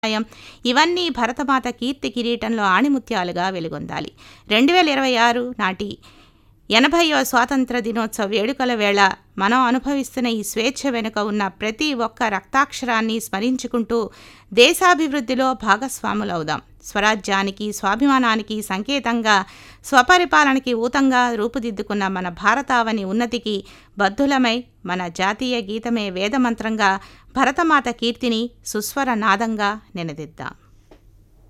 సహాయం ఇవన్నీ భరతమాత కీర్తి కిరీటంలో ఆణిముత్యాలుగా వెలుగొందాలి రెండు వేల ఇరవై ఆరు నాటి ఎనభైవ స్వాతంత్ర దినోత్సవ వేడుకల వేళ మనం అనుభవిస్తున్న ఈ స్వేచ్ఛ వెనుక ఉన్న ప్రతి ఒక్క రక్తాక్షరాన్ని స్మరించుకుంటూ దేశాభివృద్ధిలో భాగస్వాములవుదాం స్వరాజ్యానికి స్వాభిమానానికి సంకేతంగా స్వపరిపాలనకి ఊతంగా రూపుదిద్దుకున్న మన భారతావని ఉన్నతికి బద్ధులమై మన జాతీయ గీతమే వేదమంత్రంగా భరతమాత కీర్తిని సుస్వర నాదంగా నినదిద్దాం